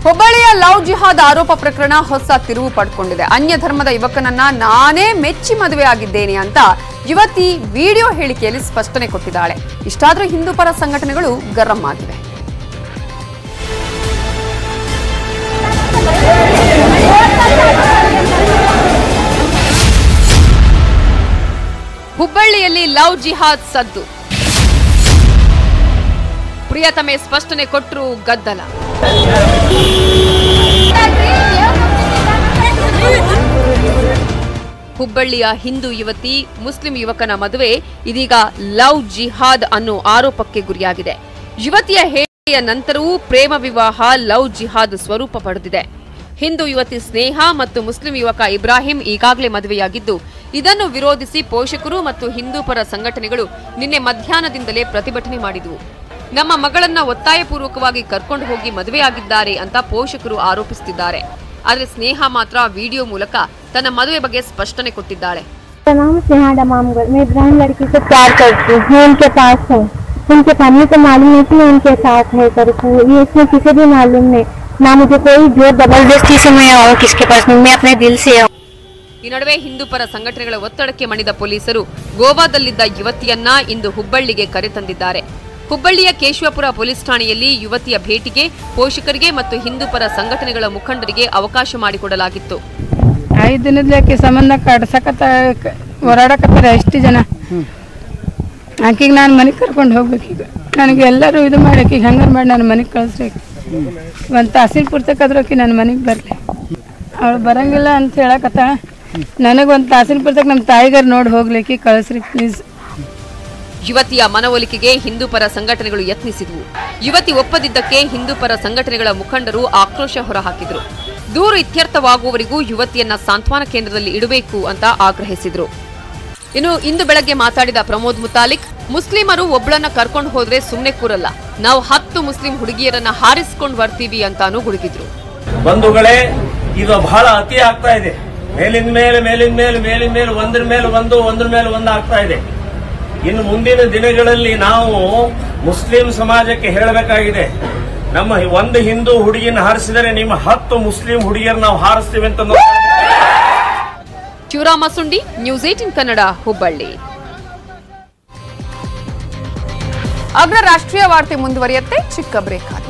ಹುಬ್ಬಳ್ಳಿಯ ಲವ್ ಜಿಹಾದ್ ಆರೋಪ ಪ್ರಕರಣ ಹೊಸ ತಿರುವು ಪಡ್ಕೊಂಡಿದೆ ಅನ್ಯ ಧರ್ಮದ ಯುವಕನನ್ನ ನಾನೇ ಮೆಚ್ಚಿ ಮದುವೆ ಆಗಿದ್ದೇನೆ ಅಂತ ಯುವತಿ ವಿಡಿಯೋ ಹೇಳಿಕೆಯಲ್ಲಿ ಸ್ಪಷ್ಟನೆ ಕೊಟ್ಟಿದ್ದಾಳೆ ಇಷ್ಟಾದ್ರೂ ಹಿಂದೂ ಪರ ಸಂಘಟನೆಗಳು ಗರಂ ಆಗಿವೆ ಹುಬ್ಬಳ್ಳಿಯಲ್ಲಿ ಲವ್ ಜಿಹಾದ್ ಸದ್ದು ಪ್ರಿಯತಮೆ ಸ್ಪಷ್ಟನೆ ಕೊಟ್ಟರು ಗದ್ದಲ ಹುಬ್ಬಳ್ಳಿಯ ಹಿಂದೂ ಯುವತಿ ಮುಸ್ಲಿಂ ಯುವಕನ ಮದುವೆ ಇದೀಗ ಲವ್ ಜಿಹಾದ್ ಅನ್ನೋ ಆರೋಪಕ್ಕೆ ಗುರಿಯಾಗಿದೆ ಯುವತಿಯ ಹೇಳಿಕೆಯ ನಂತರವೂ ಪ್ರೇಮ ವಿವಾಹ ಲವ್ ಜಿಹಾದ್ ಸ್ವರೂಪ ಪಡೆದಿದೆ ಹಿಂದೂ ಯುವತಿ ಸ್ನೇಹ ಮತ್ತು ಮುಸ್ಲಿಂ ಯುವಕ ಇಬ್ರಾಹಿಂ ಈಗಾಗಲೇ ಮದುವೆಯಾಗಿದ್ದು ಇದನ್ನು ವಿರೋಧಿಸಿ ಪೋಷಕರು ಮತ್ತು ಹಿಂದೂ ಪರ ಸಂಘಟನೆಗಳು ನಿನ್ನೆ ಮಧ್ಯಾಹ್ನದಿಂದಲೇ ಪ್ರತಿಭಟನೆ ಮಾಡಿದವು ನಮ್ಮ ಮಗಳನ್ನ ಒತ್ತಾಯಪೂರ್ವಕವಾಗಿ ಕರ್ಕೊಂಡು ಹೋಗಿ ಮದುವೆಯಾಗಿದ್ದಾರೆ ಅಂತ ಪೋಷಕರು ಆರೋಪಿಸುತ್ತಿದ್ದಾರೆ ಆದರೆ ಸ್ನೇಹ ಮಾತ್ರ ವಿಡಿಯೋ ಮೂಲಕ ತನ್ನ ಮದುವೆ ಬಗ್ಗೆ ಸ್ಪಷ್ಟನೆ ಕೊಟ್ಟಿದ್ದಾಳೆ मेरा नाम है स्नेहा डमामगढ़ मैं इब्राहिम लड़की से प्यार करती हूँ मैं उनके पास हूँ उनके फैमिली को मालूम नहीं कि मैं उनके साथ है करके ये इसमें किसी भी मालूम नहीं ना मुझे कोई जोर जबरदस्ती से मैं आऊँ किसके पास नहीं मैं अपने दिल से आऊँ ಈ ನಡುವೆ ಹಿಂದೂ ಪರ ಸಂಘಟನೆಗಳ ಒತ್ತಡಕ್ಕೆ ಮಣಿದ ಪೊಲೀಸರು ಗೋವಾದಲ್ಲಿದ್ದ ಯುವತಿಯನ್ನ ಇಂದು ಹುಬ್ಬಳ್ಳಿಗೆ ಕರೆತಂದಿದ್ದಾರೆ ಹುಬ್ಬಳ್ಳಿಯ ಕೇಶವಪುರ ಪೊಲೀಸ್ ಠಾಣೆಯಲ್ಲಿ ಯುವತಿಯ ಭೇಟಿಗೆ ಪೋಷಕರಿಗೆ ಮತ್ತು ಹಿಂದೂ ಪರ ಸಂಘಟನೆಗಳ ಮುಖಂಡರಿಗೆ ಅವಕಾಶ ಮಾಡಿಕೊಡಲಾಗಿತ್ತು ಐದು ದಿನದ್ಲಕ್ಕೆ ಸಂಬಂಧ ಕಡ್ಸಕತ್ತ ಹೊರಾಡಕತ್ತಾರ ಎಷ್ಟು ಜನ ಆಕಿಗೆ ನಾನು ಮನೆಗೆ ಕರ್ಕೊಂಡು ಹೋಗ್ಬೇಕೀಗ ನನಗೆ ಎಲ್ಲರೂ ಇದು ಮಾಡಕ್ಕೆ ಈಗ ಹಂಗಾರು ಮಾಡಿ ನಾನು ಮನೆಗೆ ಕಳಿಸ್ಬೇಕು ಒಂದು ತಾಸಿನ ಪುರ್ತಕ ಆಕಿ ನನ್ನ ಮನೆಗೆ ಬರಲಿ ಅವಳು ಬರಂಗಿಲ್ಲ ಅಂತ ಹೇಳಕತ್ತಾಳ ನನಗೆ ಒಂದು ತಾಸಿನ ಪುರ್ತಕ ನಮ್ಮ ತಾಯಿಗಾರು ನೋಡಿ ಹೋಗ್ಲಿಕ್ಕೆ ಕಳಿಸ್ರಿ ಪ್ಲೀಸ್ ಯುವತಿಯ ಮನವೊಲಿಕೆಗೆ ಹಿಂದೂ ಪರ ಸಂಘಟನೆಗಳು ಯತ್ನಿಸಿದವು ಯುವತಿ ಒಪ್ಪದಿದ್ದಕ್ಕೆ ಹಿಂದೂ ಪರ ಸಂಘಟನೆಗಳ ಮುಖಂಡರು ಆಕ್ರೋಶ ಹೊರಹಾಕಿದ್ರು ದೂರು ಇತ್ಯರ್ಥವಾಗುವವರೆಗೂ ಯುವತಿಯನ್ನ ಸಾಂತ್ವನ ಕೇಂದ್ರದಲ್ಲಿ ಇಡಬೇಕು ಅಂತ ಆಗ್ರಹಿಸಿದ್ರು ಇನ್ನು ಇಂದು ಬೆಳಗ್ಗೆ ಮಾತಾಡಿದ ಪ್ರಮೋದ್ ಮುತಾಲಿಕ್ ಮುಸ್ಲಿಮರು ಒಬ್ಳನ್ನ ಕರ್ಕೊಂಡು ಹೋದ್ರೆ ಸುಮ್ನೆ ಕೂರಲ್ಲ ನಾವು ಹತ್ತು ಮುಸ್ಲಿಂ ಹುಡುಗಿಯರನ್ನ ಹಾರಿಸ್ಕೊಂಡು ಬರ್ತೀವಿ ಅಂತಾನೂ ಗುಡುಗಿದ್ರು ಬಂಧುಗಳೇ ಇದು ಬಹಳ ಅತಿ ಆಗ್ತಾ ಇದೆ ಮೇಲಿನ ಮೇಲೆ ಮೇಲಿನ ಮೇಲೆ ಮೇಲಿನ ಮೇಲೆ ಒಂದ್ರ ಮೇಲೆ ಒಂದು ಒಂದ್ರ ಮೇಲೆ ಒಂದು ಆಗ್ತಾ ಇದೆ ಇನ್ನು ಮುಂದಿನ ದಿನಗಳಲ್ಲಿ ನಾವು ಮುಸ್ಲಿಂ ಸಮಾಜಕ್ಕೆ ಹೇಳಬೇಕಾಗಿದೆ ನಮ್ಮ ಒಂದು ಹಿಂದೂ ಹುಡುಗಿನ ಹಾರಿಸಿದರೆ ನಿಮ್ಮ ಹತ್ತು ಮುಸ್ಲಿಂ ಹುಡುಗಿಯರು ನಾವು ಹಾರಿಸ್ತೀವಿ ಅಂತ ನೋ- ಶಿವರಾಮ ಸುಂಡಿ ನ್ಯೂಸ್ ಏಟಿನ್ ಕನ್ನಡ ಹುಬ್ಬಳ್ಳಿ ಅಗ್ರ ರಾಷ್ಟ್ರೀಯ ವಾರ್ತೆ ಮುಂದುವರಿಯುತ್ತೆ ಚಿಕ್ಕ ಬ್ರೇಕ್